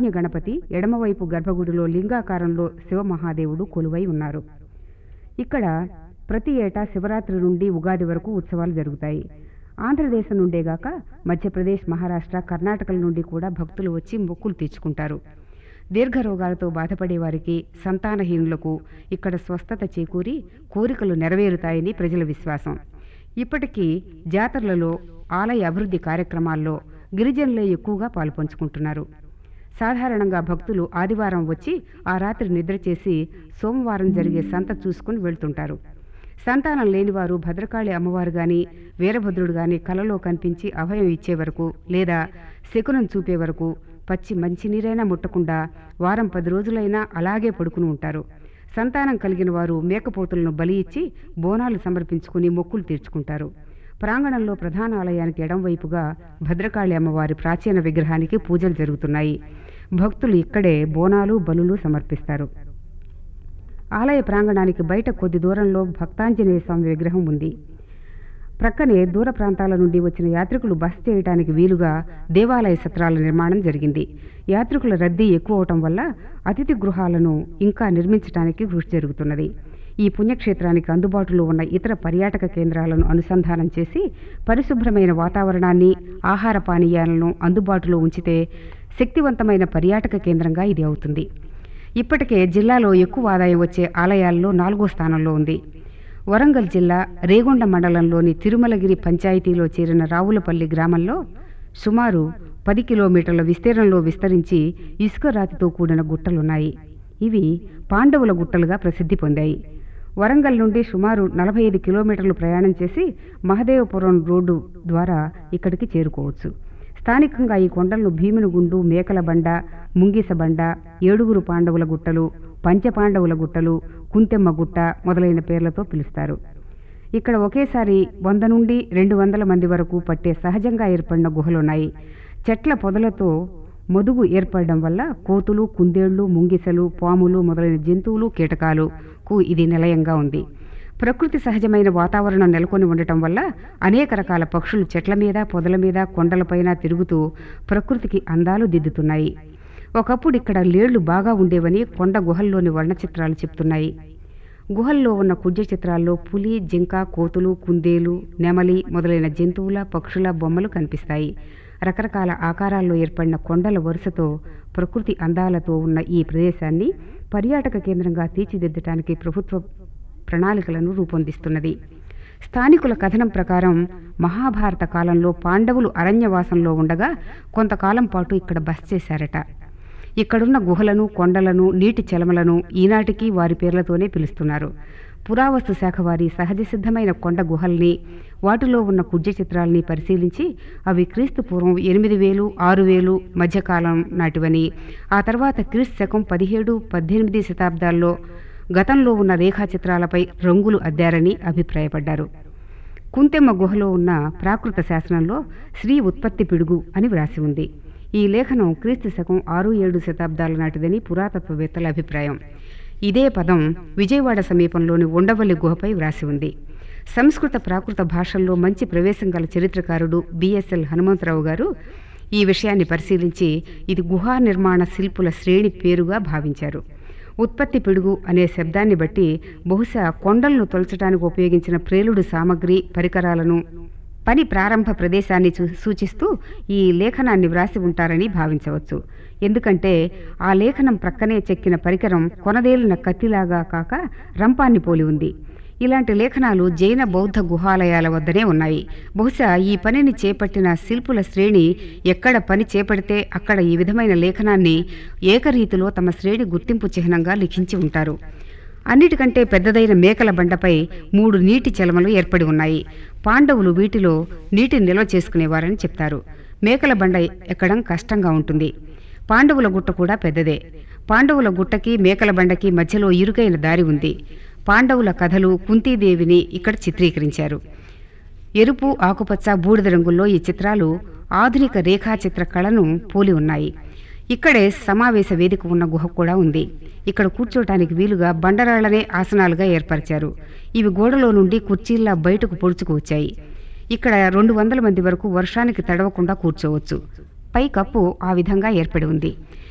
అభిజ్ఞ గణపతి ఎడమవైపు గర్భగుడిలో లింగాకారంలో శివమహాదేవుడు కొలువై ఉన్నారు ఇక్కడ ప్రతి ఏటా శివరాత్రి నుండి ఉగాది వరకు ఉత్సవాలు జరుగుతాయి ఆంధ్రదేశం నుండేగాక మధ్యప్రదేశ్ మహారాష్ట్ర కర్ణాటకల నుండి కూడా భక్తులు వచ్చి మొక్కులు తీర్చుకుంటారు దీర్ఘ రోగాలతో బాధపడే వారికి సంతానహీనులకు ఇక్కడ స్వస్థత చేకూరి కోరికలు నెరవేరుతాయని ప్రజల విశ్వాసం ఇప్పటికీ జాతరలలో ఆలయ అభివృద్ధి కార్యక్రమాల్లో గిరిజనులే ఎక్కువగా పాల్పంచుకుంటున్నారు సాధారణంగా భక్తులు ఆదివారం వచ్చి ఆ రాత్రి నిద్ర చేసి సోమవారం జరిగే సంత చూసుకుని వెళ్తుంటారు సంతానం లేనివారు భద్రకాళి అమ్మవారు గాని వీరభద్రుడు గాని కలలో కనిపించి అభయం ఇచ్చే వరకు లేదా శకునం చూపే వరకు పచ్చి మంచినీరైనా ముట్టకుండా వారం పది రోజులైనా అలాగే పడుకుని ఉంటారు సంతానం కలిగిన వారు మేకపోతులను బలి ఇచ్చి బోనాలు సమర్పించుకుని మొక్కులు తీర్చుకుంటారు ప్రాంగణంలో ప్రధాన ఆలయానికి ఎడంవైపుగా భద్రకాళి అమ్మవారి ప్రాచీన విగ్రహానికి పూజలు జరుగుతున్నాయి భక్తులు ఇక్కడే బోనాలు బలులు సమర్పిస్తారు ఆలయ ప్రాంగణానికి బయట కొద్ది దూరంలో భక్తాంజనేయ స్వామి విగ్రహం ఉంది ప్రక్కనే దూర ప్రాంతాల నుండి వచ్చిన యాత్రికులు బస చేయడానికి వీలుగా దేవాలయ సత్రాల నిర్మాణం జరిగింది యాత్రికుల రద్దీ ఎక్కువ అవటం వల్ల అతిథి గృహాలను ఇంకా నిర్మించడానికి కృషి జరుగుతున్నది ఈ పుణ్యక్షేత్రానికి అందుబాటులో ఉన్న ఇతర పర్యాటక కేంద్రాలను అనుసంధానం చేసి పరిశుభ్రమైన వాతావరణాన్ని ఆహార పానీయాలను అందుబాటులో ఉంచితే శక్తివంతమైన పర్యాటక కేంద్రంగా ఇది అవుతుంది ఇప్పటికే జిల్లాలో ఎక్కువ ఆదాయం వచ్చే ఆలయాల్లో నాలుగో స్థానంలో ఉంది వరంగల్ జిల్లా రేగొండ మండలంలోని తిరుమలగిరి పంచాయతీలో చేరిన రావులపల్లి గ్రామంలో సుమారు పది కిలోమీటర్ల విస్తీర్ణంలో విస్తరించి ఇసుక రాతితో కూడిన గుట్టలున్నాయి ఇవి పాండవుల గుట్టలుగా ప్రసిద్ధి పొందాయి వరంగల్ నుండి సుమారు నలభై ఐదు కిలోమీటర్లు ప్రయాణం చేసి మహదేవపురం రోడ్డు ద్వారా ఇక్కడికి చేరుకోవచ్చు స్థానికంగా ఈ కొండలను భీమునిగుండు మేకల బండ ముంగిస బండ ఏడుగురు పాండవుల గుట్టలు పంచపాండవుల గుట్టలు కుంతెమ్మ గుట్ట మొదలైన పేర్లతో పిలుస్తారు ఇక్కడ ఒకేసారి వంద నుండి రెండు వందల మంది వరకు పట్టే సహజంగా ఏర్పడిన గుహలున్నాయి చెట్ల పొదలతో మొదుగు ఏర్పడడం వల్ల కోతులు కుందేళ్లు ముంగిసలు పాములు మొదలైన జంతువులు కీటకాలకు ఇది నిలయంగా ఉంది ప్రకృతి సహజమైన వాతావరణం నెలకొని ఉండటం వల్ల అనేక రకాల పక్షులు చెట్ల మీద పొదల మీద కొండలపైన తిరుగుతూ ప్రకృతికి అందాలు దిద్దుతున్నాయి ఒకప్పుడు ఇక్కడ లేళ్లు బాగా ఉండేవని కొండ గుహల్లోని వర్ణచిత్రాలు చెప్తున్నాయి గుహల్లో ఉన్న కుడ్య చిత్రాల్లో పులి జింక కోతులు కుందేలు నెమలి మొదలైన జంతువుల పక్షుల బొమ్మలు కనిపిస్తాయి రకరకాల ఆకారాల్లో ఏర్పడిన కొండల వరుసతో ప్రకృతి అందాలతో ఉన్న ఈ ప్రదేశాన్ని పర్యాటక కేంద్రంగా తీర్చిదిద్దటానికి ప్రభుత్వ ప్రణాళికలను రూపొందిస్తున్నది స్థానికుల కథనం ప్రకారం మహాభారత కాలంలో పాండవులు అరణ్యవాసంలో ఉండగా కొంతకాలం పాటు ఇక్కడ బస చేశారట ఇక్కడున్న గుహలను కొండలను నీటి చలమలను ఈనాటికి వారి పేర్లతోనే పిలుస్తున్నారు పురావస్తు శాఖ వారి సహజ సిద్ధమైన కొండ గుహల్ని వాటిలో ఉన్న కుడ్య చిత్రాల్ని పరిశీలించి అవి క్రీస్తు పూర్వం ఎనిమిది వేలు ఆరు వేలు మధ్యకాలం నాటివని ఆ తర్వాత క్రీస్తు శకం పదిహేడు పద్దెనిమిది శతాబ్దాల్లో గతంలో ఉన్న రేఖాచిత్రాలపై రంగులు అద్దారని అభిప్రాయపడ్డారు కుంతెమ్మ గుహలో ఉన్న ప్రాకృత శాసనంలో శ్రీ ఉత్పత్తి పిడుగు అని వ్రాసి ఉంది ఈ లేఖనం క్రీస్తు శకం ఆరు ఏడు శతాబ్దాల నాటిదని పురాతత్వవేత్తల అభిప్రాయం ఇదే పదం విజయవాడ సమీపంలోని ఉండవల్లి గుహపై వ్రాసి ఉంది సంస్కృత ప్రాకృత భాషల్లో మంచి ప్రవేశం గల చరిత్రకారుడు బిఎస్ఎల్ హనుమంతరావు గారు ఈ విషయాన్ని పరిశీలించి ఇది గుహా నిర్మాణ శిల్పుల శ్రేణి పేరుగా భావించారు ఉత్పత్తి పిడుగు అనే శబ్దాన్ని బట్టి బహుశా కొండలను తొలచడానికి ఉపయోగించిన ప్రేలుడు సామగ్రి పరికరాలను పని ప్రారంభ ప్రదేశాన్ని చూ- సూచిస్తూ ఈ లేఖనాన్ని వ్రాసి ఉంటారని భావించవచ్చు ఎందుకంటే ఆ లేఖనం ప్రక్కనే చెక్కిన పరికరం కొనదేలిన కత్తిలాగా కాక రంపాన్ని పోలి ఉంది ఇలాంటి లేఖనాలు జైన బౌద్ధ గుహాలయాల వద్దనే ఉన్నాయి బహుశా ఈ పనిని చేపట్టిన శిల్పుల శ్రేణి ఎక్కడ పని చేపడితే అక్కడ ఈ విధమైన లేఖనాన్ని ఏకరీతిలో తమ శ్రేణి గుర్తింపు చిహ్నంగా లిఖించి ఉంటారు అన్నిటికంటే పెద్దదైన మేకల బండపై మూడు నీటి చలమలు ఏర్పడి ఉన్నాయి పాండవులు వీటిలో నీటిని నిల్వ చేసుకునేవారని చెప్తారు మేకల బండ ఎక్కడం కష్టంగా ఉంటుంది పాండవుల గుట్ట కూడా పెద్దదే పాండవుల గుట్టకి మేకల బండకి మధ్యలో ఇరుకైన దారి ఉంది పాండవుల కథలు కుంతీదేవిని ఇక్కడ చిత్రీకరించారు ఎరుపు ఆకుపచ్చ బూడిద రంగుల్లో ఈ చిత్రాలు ఆధునిక రేఖాచిత్ర కళను పోలి ఉన్నాయి ఇక్కడే సమావేశ వేదిక ఉన్న గుహ కూడా ఉంది ఇక్కడ కూర్చోటానికి వీలుగా బండరాళ్లనే ఆసనాలుగా ఏర్పరిచారు ఇవి గోడలో నుండి కుర్చీల్లా బయటకు పొడుచుకు వచ్చాయి ఇక్కడ రెండు వందల మంది వరకు వర్షానికి తడవకుండా కూర్చోవచ్చు పై కప్పు ఆ విధంగా ఏర్పడి ఉంది